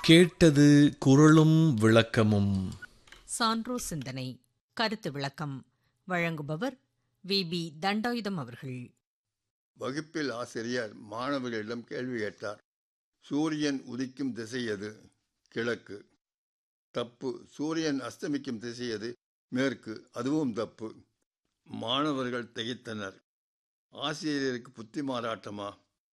கேட்டது குரலும் விளக்கமும் சான்றோ சிந்தனை கருத்து விளக்கம் வழங்குபவர் வி பி தண்டாயுதம் அவர்கள் வகுப்பில் ஆசிரியர் மாணவர்களிடம் கேள்வி கேட்டார் சூரியன் உதிக்கும் திசை எது கிழக்கு தப்பு சூரியன் அஸ்தமிக்கும் திசை எது மேற்கு அதுவும் தப்பு மாணவர்கள் திகைத்தனர் ஆசிரியருக்கு புத்தி மாறாட்டமா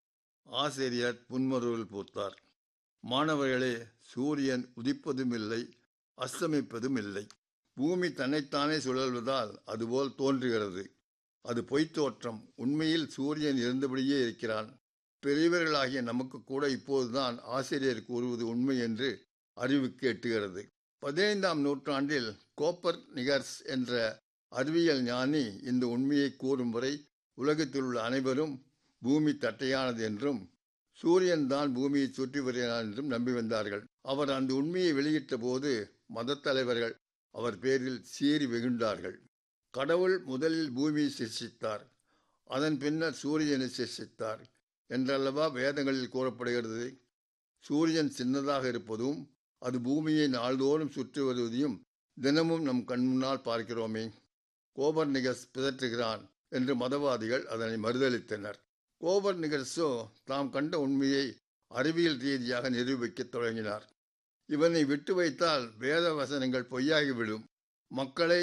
ஆசிரியர் புன்மருவில் பூத்தார் மாணவர்களே சூரியன் உதிப்பதும் இல்லை அஸ்தமிப்பதும் இல்லை பூமி தன்னைத்தானே சுழல்வதால் அதுபோல் தோன்றுகிறது அது பொய்த்தோற்றம் உண்மையில் சூரியன் இருந்தபடியே இருக்கிறான் பெரியவர்களாகிய நமக்கு கூட இப்போதுதான் ஆசிரியர் கூறுவது உண்மை என்று அறிவுக்கு எட்டுகிறது பதினைந்தாம் நூற்றாண்டில் கோப்பர் நிகர்ஸ் என்ற அறிவியல் ஞானி இந்த உண்மையை கூறும் வரை உலகத்தில் உள்ள அனைவரும் பூமி தட்டையானது என்றும் சூரியன் தான் பூமியை சுற்றி வருகிறான் என்றும் நம்பி வந்தார்கள் அவர் அந்த உண்மையை வெளியிட்ட போது மதத் தலைவர்கள் அவர் பேரில் சீறி வெகுண்டார்கள் கடவுள் முதலில் பூமியை சிருஷ்டித்தார் அதன் பின்னர் சூரியனை சிருஷ்டித்தார் என்றல்லவா வேதங்களில் கூறப்படுகிறது சூரியன் சின்னதாக இருப்பதும் அது பூமியை நாள்தோறும் சுற்றி வருவதையும் தினமும் நம் கண் முன்னால் பார்க்கிறோமே கோபர் நிகஸ் பிதற்றுகிறான் என்று மதவாதிகள் அதனை மறுதளித்தனர் கோபர் நிகர்ஸோ தாம் கண்ட உண்மையை அறிவியல் ரீதியாக நிரூபிக்கத் தொடங்கினார் இவனை விட்டு வைத்தால் வேத வசனங்கள் பொய்யாகிவிடும் மக்களை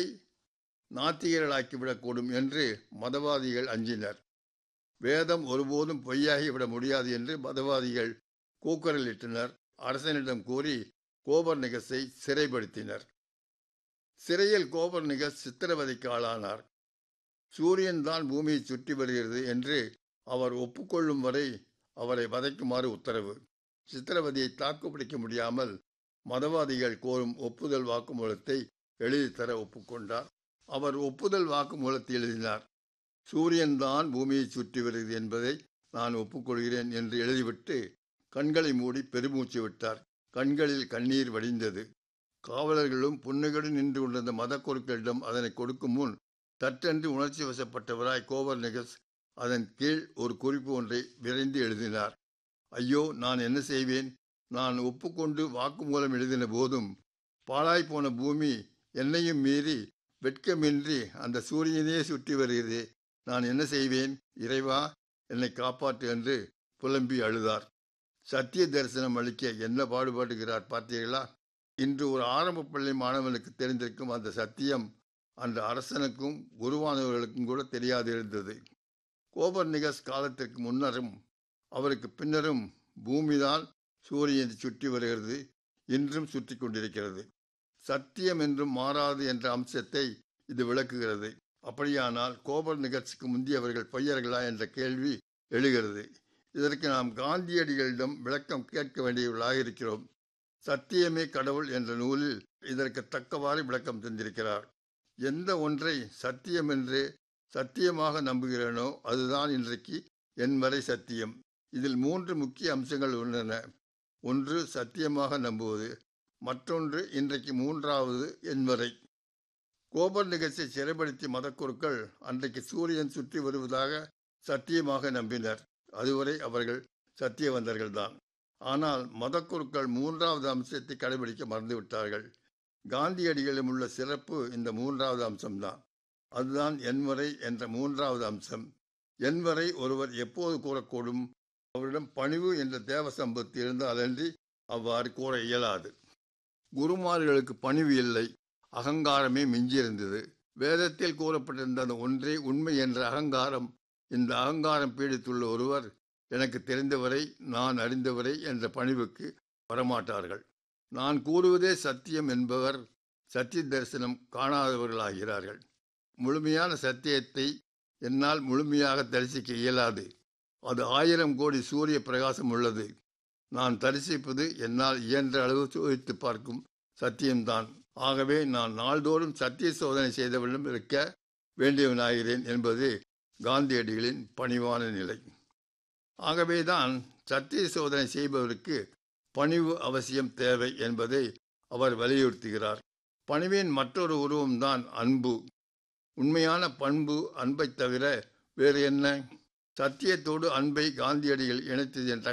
நாத்திகர்களாக்கிவிடக்கூடும் என்று மதவாதிகள் அஞ்சினர் வேதம் ஒருபோதும் பொய்யாகிவிட முடியாது என்று மதவாதிகள் கூக்குரலிட்டனர் அரசனிடம் கூறி கோபர் நிகஸை சிறைப்படுத்தினர் சிறையில் கோபர் நிகஸ் சித்திரவதைக்கு ஆளானார் சூரியன் தான் பூமியை சுற்றி வருகிறது என்று அவர் ஒப்புக்கொள்ளும் வரை அவரை வதைக்குமாறு உத்தரவு சித்திரவதையை தாக்குப்பிடிக்க முடியாமல் மதவாதிகள் கோரும் ஒப்புதல் வாக்குமூலத்தை எழுதி தர ஒப்புக்கொண்டார் அவர் ஒப்புதல் வாக்குமூலத்தை எழுதினார் சூரியன் தான் பூமியை சுற்றி வருகிறது என்பதை நான் ஒப்புக்கொள்கிறேன் என்று எழுதிவிட்டு கண்களை மூடி பெருமூச்சு விட்டார் கண்களில் கண்ணீர் வடிந்தது காவலர்களும் புன்னைகளுடன் நின்று கொண்டிருந்த மத குருக்களிடம் அதனை கொடுக்கும் முன் தட்டென்று உணர்ச்சி வசப்பட்டவராய் கோவர் நிகஸ் அதன் கீழ் ஒரு குறிப்பு ஒன்றை விரைந்து எழுதினார் ஐயோ நான் என்ன செய்வேன் நான் ஒப்புக்கொண்டு வாக்குமூலம் எழுதின போதும் பாழாய் போன பூமி என்னையும் மீறி வெட்கமின்றி அந்த சூரியனையே சுற்றி வருகிறது நான் என்ன செய்வேன் இறைவா என்னை காப்பாற்று என்று புலம்பி அழுதார் சத்திய தரிசனம் அளிக்க என்ன பாடுபடுகிறார் பார்த்தீர்களா இன்று ஒரு ஆரம்ப பள்ளி மாணவனுக்கு தெரிந்திருக்கும் அந்த சத்தியம் அந்த அரசனுக்கும் குருவானவர்களுக்கும் கூட தெரியாது இருந்தது கோபர் நிகஸ் காலத்திற்கு முன்னரும் அவருக்கு பின்னரும் பூமிதான் சூரியனை சுற்றி வருகிறது இன்றும் சுற்றி கொண்டிருக்கிறது சத்தியம் என்றும் மாறாது என்ற அம்சத்தை இது விளக்குகிறது அப்படியானால் கோபர் நிகழ்ச்சிக்கு முந்தியவர்கள் பொய்யர்களா என்ற கேள்வி எழுகிறது இதற்கு நாம் காந்தியடிகளிடம் விளக்கம் கேட்க வேண்டியவர்களாக இருக்கிறோம் சத்தியமே கடவுள் என்ற நூலில் இதற்கு தக்கவாறு விளக்கம் தந்திருக்கிறார் எந்த ஒன்றை சத்தியம் என்று சத்தியமாக நம்புகிறேனோ அதுதான் இன்றைக்கு என் வரை சத்தியம் இதில் மூன்று முக்கிய அம்சங்கள் உள்ளன ஒன்று சத்தியமாக நம்புவது மற்றொன்று இன்றைக்கு மூன்றாவது என்பதை கோபர் நிகழ்ச்சியை சிறைப்படுத்தி மதக்குருக்கள் அன்றைக்கு சூரியன் சுற்றி வருவதாக சத்தியமாக நம்பினர் அதுவரை அவர்கள் சத்தியவந்தர்கள்தான் ஆனால் மதக்குருக்கள் மூன்றாவது அம்சத்தை கடைபிடிக்க மறந்துவிட்டார்கள் காந்தியடிகளிலும் உள்ள சிறப்பு இந்த மூன்றாவது அம்சம்தான் அதுதான் என்வரை என்ற மூன்றாவது அம்சம் என்வரை ஒருவர் எப்போது கூறக்கூடும் அவரிடம் பணிவு என்ற தேவ சம்பத்து இருந்தாலன்றி அவ்வாறு கூற இயலாது குருமார்களுக்கு பணிவு இல்லை அகங்காரமே மிஞ்சியிருந்தது வேதத்தில் கூறப்பட்டிருந்த அந்த ஒன்றே உண்மை என்ற அகங்காரம் இந்த அகங்காரம் பீடித்துள்ள ஒருவர் எனக்கு தெரிந்தவரை நான் அறிந்தவரை என்ற பணிவுக்கு வரமாட்டார்கள் நான் கூறுவதே சத்தியம் என்பவர் சத்திய தரிசனம் காணாதவர்களாகிறார்கள் முழுமையான சத்தியத்தை என்னால் முழுமையாக தரிசிக்க இயலாது அது ஆயிரம் கோடி சூரிய பிரகாசம் உள்ளது நான் தரிசிப்பது என்னால் இயன்ற அளவு சோதித்து பார்க்கும் சத்தியம்தான் ஆகவே நான் நாள்தோறும் சத்திய சோதனை செய்தவரிடம் இருக்க வேண்டியவனாகிறேன் என்பது காந்தியடிகளின் பணிவான நிலை ஆகவேதான் சத்திய சோதனை செய்பவருக்கு பணிவு அவசியம் தேவை என்பதை அவர் வலியுறுத்துகிறார் பணிவின் மற்றொரு உருவம்தான் அன்பு உண்மையான பண்பு அன்பை தவிர வேறு என்ன சத்தியத்தோடு அன்பை காந்தியடிகள் இணைத்தது என்ற